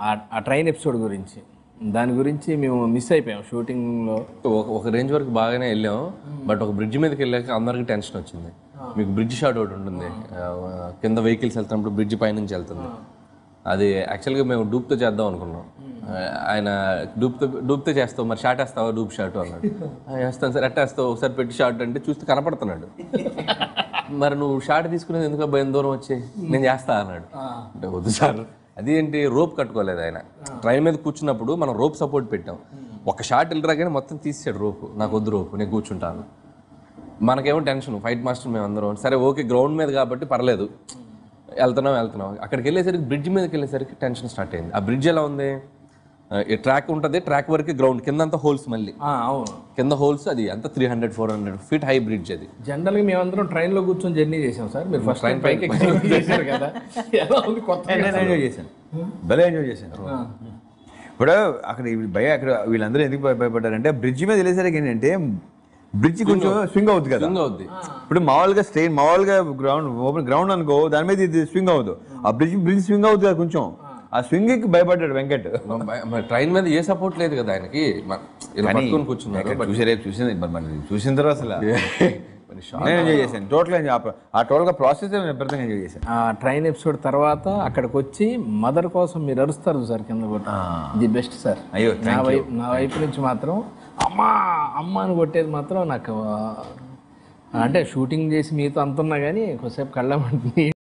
ఆ- ఆ train episode గురించి దాని గురించి మేము మిస్ అయిపోయాం షూటింగ్లో ఒక ఒక రేంజ్ వరకు బాగానే వెళ్ళాం బట్ ఒక బ్రిడ్జ్ మీదకి వెళ్ళాక అందరికి టెన్షన్ వచ్చింది మీకు బ్రిడ్జ్ షాట్ ఒకటి ఉంటుంది ఆ, కింద వెహికల్స్ వెళ్తున్నప్పుడు బ్రిడ్జ్ పైనుంచి వెళ్తుంది అది యాక్చువల్గా మేము డూప్తో చేద్దాం అనుకున్నాం ఆ, ఆయన డూప్తో డూప్తో చేస్తావు మరి షాట్ వేస్తావా డూప్ షాట్ అన్నాడు "ఆ, వేస్తాను సార్ ఎట్ట వేస్తావు ఒకసారి పెట్టి షాట్ అంటే చూస్తే కనపడుతున్నాడు మరి నువ్వు షాట్ తీసుకునేది ఎందుకు అబ్బాయి ఎంత దూరం వచ్చి నేను చేస్తా అన్నాడు అంటే వద్దు సార్ అది ఏంటి రోప్ కట్టుకోలేదు ఆయన ట్రైన్ మీద కూర్చున్నప్పుడు మనం రోప్ సపోర్ట్ పెట్టాం ఒక షాట్ వెళ్ళరా కానీ మొత్తం తీసాడు రోపు నాకు వద్దు రోపు నేను కూర్చుంటాను మనకేమో టెన్షన్ ఫైట్ మాస్టర్ మేము అందరం సరే ఓకే గ్రౌండ్ మీద కాబట్టి పర్లేదు వెళ్తున్నాం వెళ్తున్నాం అక్కడికి వెళ్ళేసరికి బ్రిడ్జ్ మీదకి వెళ్ళేసరికి టెన్షన్ స్టార్ట్ అయింది ఆ బ్రిడ్జ్ ఎలా ఉంది ఆ, ఈ ట్రాక్ ఉంటుంది ట్రాక్ వరకు గ్రౌండ్ కింద అంతా హోల్స్ మళ్ళీ ఆ, అవును కింద హోల్స్ అది అంత three hundred four hundred feet high bridge అది జనరల్గా మేమందరం ట్రైన్లో కూర్చొని జర్నీ చేసాం సార్ మీరు ఫస్ట్ ట్రైన్ పైకి ఎక్కి చేశారు కదా ఎలా ఉంది కొత్త నేను ఎంజాయ్ చేశాను భలే ఎంజాయ్ చేశాను ఇప్పుడు అక్కడ ఈ భయ అక్కడ వీళ్ళందరూ ఎందుకు భయ- భయపడ్డారంటే బ్రిడ్జ్ మీద వెళ్ళేసరికి ఏంటంటే బ్రిడ్జ్ కొంచెం స్వింగ్ అవుతుంది కదా స్వింగ్ అవుద్ది ఇప్పుడు మామూలుగా స్ట్రెయిన్ మామూలుగా గ్రౌండ్ ఓపెన్ గ్రౌండ్ అనుకో దాని మీద ఇది స్వింగ్ అవ్వదు ఆ బ్రిడ్జ్ బ్రిడ్జ్ స్వింగ్ అవుతుంది కదా కొంచెం ఆ స్వింగ్ కి భయపడ్డాడు వెంకట్ ట్రైన్ మీద ఏ సపోర్ట్ లేదు కదా ఆయనకి మ- ఇలా పట్టుకొని కూర్చున్నారు ఎక్కడ చూసారే చూసింది మరి మరి చూసిన తర్వాత అసలు నేను ఎంజాయ్ చేశాను టోటల్ ఆ టోటల్ గా ప్రాసెస్ విపరీతంగా ఎంజాయ్ చేశాను ఆ ట్రైన్ ఎపిసోడ్ తర్వాత అక్కడికి వచ్చి మదర్ కోసం మీరు అరుస్తారు సార్ కింద కొట్టి ది బెస్ట్ సార్ అయ్యో, నా వైపు నా వైపు నుంచి మాత్రం అమ్మా అమ్మ అని కొట్టేది మాత్రం నాకు ఆ, అంటే షూటింగ్ చేసి మీతో అంతున్నా కానీ కొద్దిసేపు కళ్ళమంటుంది